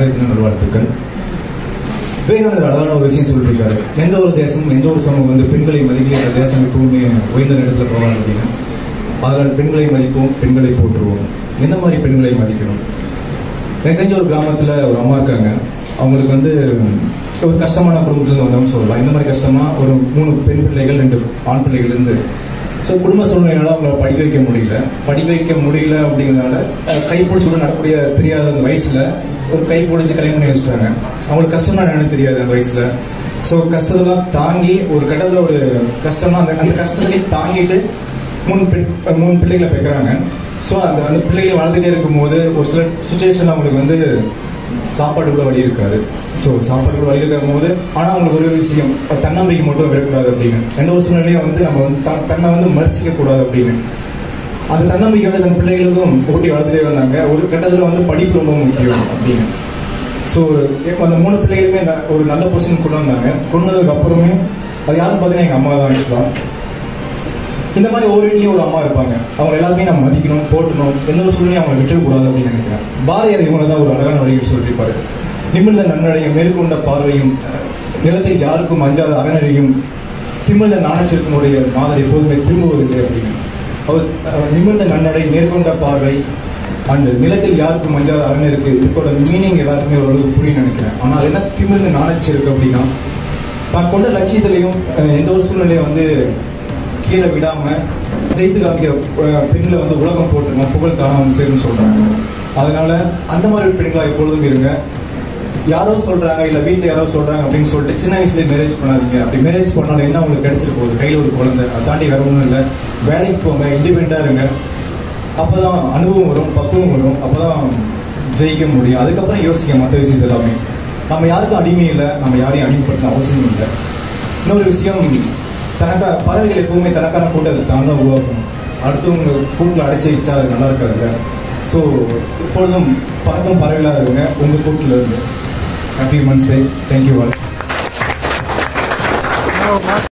மகளிர் தின நல்வாழ்த்துக்கள் விவேகானந்தர் அழகான ஒரு விஷயம் சொல்லியிருக்காரு எந்த ஒரு தேசமும் எந்த ஒரு சமூகம் வந்து பெண்களை மதிக்கல அந்த தேசம் எப்பவுமே உயர்ந்த இடத்துல போவாங்க அப்படின்னு அதனால் பெண்களை மதிப்போம் பெண்களை போற்றுவோம் எந்த மாதிரி பெண்களை மதிக்கணும் எனக்கு தெரிஞ்ச ஒரு கிராமத்தில் ஒரு அம்மா இருக்காங்க அவங்களுக்கு வந்து ஒரு கஷ்டமான குடும்பத்துலேருந்து வந்தவங்க சொல்லலாம் இந்த மாதிரி கஷ்டமா ஒரு மூணு பெண் பிள்ளைகள் ரெண்டு ஆண் பிள்ளைகள் இருந்து ஸோ குடும்ப சூழ்நிலையால அவங்கள படிக்க வைக்க முடியல படிக்க வைக்க முடியல அப்படிங்கிறதுனால அஹ், கை பிடிச்சி கூட நடக்கக்கூடிய தெரியாத அந்த வயசுல ஒரு கை பிடிச்சி கல்யாணம் பண்ணி வச்சுட்டாங்க அவங்களுக்கு கஷ்டம்னா என்னன்னு தெரியாது அந்த வயசுல ஸோ கஷ்டத்தெல்லாம் தாங்கி ஒரு கட்டத்தில் ஒரு கஷ்டம்னா அந்த அந்த கஷ்டத்துலேயே தாங்கிட்டு மூணு பெண் மூணு பிள்ளைகளை பெற்கிறாங்க ஸோ அந்த அந்த பிள்ளைகளை வளர்ந்துட்டே இருக்கும்போது ஒரு சில சுச்சுவேஷன் அவங்களுக்கு வந்து சாப்பாடு கூட வழி இருக்காது ஸோ சாப்பாடு கூட வழி இருக்கும் போது ஆனால் அவங்களுக்கு ஒரு விஷயம் தன்னம்பிக்கை மட்டும் விடக்கூடாது அப்படின்னு எந்த ஒரு சூழ்நிலையும் வந்து நம்ம வந்து த- தன்னை வந்து மறுச்சிக்க கூடாது அப்படின்னு அந்த தன்னம்பிக்கை வந்து தன் பிள்ளைகளுக்கும் ஊட்டி வளர்த்துட்டே வந்தாங்க ஒரு கட்டத்தில் வந்து படிப்பு ரொம்ப முக்கியம் அப்படின்னு ஸோ அந்த மூணு பிள்ளைகளுமே ந- ஒரு நல்ல பொசிஷன் கொண்டு வந்தாங்க கொண்டு வந்ததுக்கு அப்புறமே அது யாரும் பார்த்தீங்கன்னா எங்கள் அம்மா தான் ஆக்சுவலாக இந்த மாதிரி ஒவ்வொரு வீட்லயும் ஒரு அம்மா இருப்பாங்க அவங்க எல்லாருமே நம்ம மதிக்கணும் போட்டணும் எந்த ஒரு சூழ்நிலையும் அவங்க விட்டுறக்கூடாது அப்படின்னு நினைக்கிறேன் பாரதியார் இவங்க தான் ஒரு அழகான வழியில் சொல்லியிருப்பாரு நிமிர்ந்த நன்னடையும் மேற்கொண்ட பார்வையும் அஹ், நிலத்தில் யாருக்கும் அஞ்சாத அறநெறியும் திமிர்ந்த நாணச்சிற்கனுடைய மாதர் எப்போதுமே திரும்புவதில்லை அப்படின்னு அவர் அஹ், நிமிர்ந்த நன்னடை நேர்கொண்ட பார்வை அண்ட் நிலத்தில் யாருக்கும் அஞ்சாத அறநெருக்கு இதோட மீனிங் எல்லாருக்குமே ஓரளவுக்கு புரியும் நினைக்கிறேன் ஆனால் அது என்ன திமிர்ந்த நாணச்சிருக்கு அப்படின்னா தான் கொண்ட லட்சியத்திலையும் அஹ், எந்த ஒரு சூழ்நிலையும் வந்து கீழே விடாம ஜெயித்து காமிக்கிற அஹ், பெண்களை வந்து உலகம் போட்டுருங்க புகழ் தானா வந்து சேரும்னு சொல்றாங்க அதனால அந்த மாதிரி ஒரு பெண்களா எப்பொழுதும் இருங்க யாரோ சொல்றாங்க இல்ல வீட்ல யாரோ சொல்றாங்க அப்படின்னு சொல்லிட்டு சின்ன வயசுல மேரேஜ் பண்ணாதீங்க அப்படி மேரேஜ் பண்ணாலும் என்ன உங்களுக்கு கிடைச்சிட்டு போகுது கையில ஒரு குழந்தை அதை தாண்டி வேற ஒன்றும் இல்லை வேலைக்கு போங்க இண்டிபெண்டா இருங்க அப்பதான் அனுபவம் வரும் பக்குவம் வரும் அப்பதான் ஜெயிக்க முடியும் அதுக்கப்புறம் யோசிக்க மற்ற விஷயத்து எல்லாமே நம்ம யாருக்கும் அடிமை இல்லை நம்ம யாரையும் அடிமைப்படுத்த அவசியம் இல்லை இன்னொரு விஷயம் தனக்கா பறவைகள் எப்பவுமே தனக்கான கூட்டத்தை தான் தான் உருவாக்கணும் அடுத்தவங்க கூட்டில் அடைச்சி வச்சா அது நல்லா இருக்காதுல்ல ஸோ எப்பொழுதும் பறக்கும் பறவைகளாக இருங்க உங்கள் கூட்டில் இருந்து happy mom's day thank you all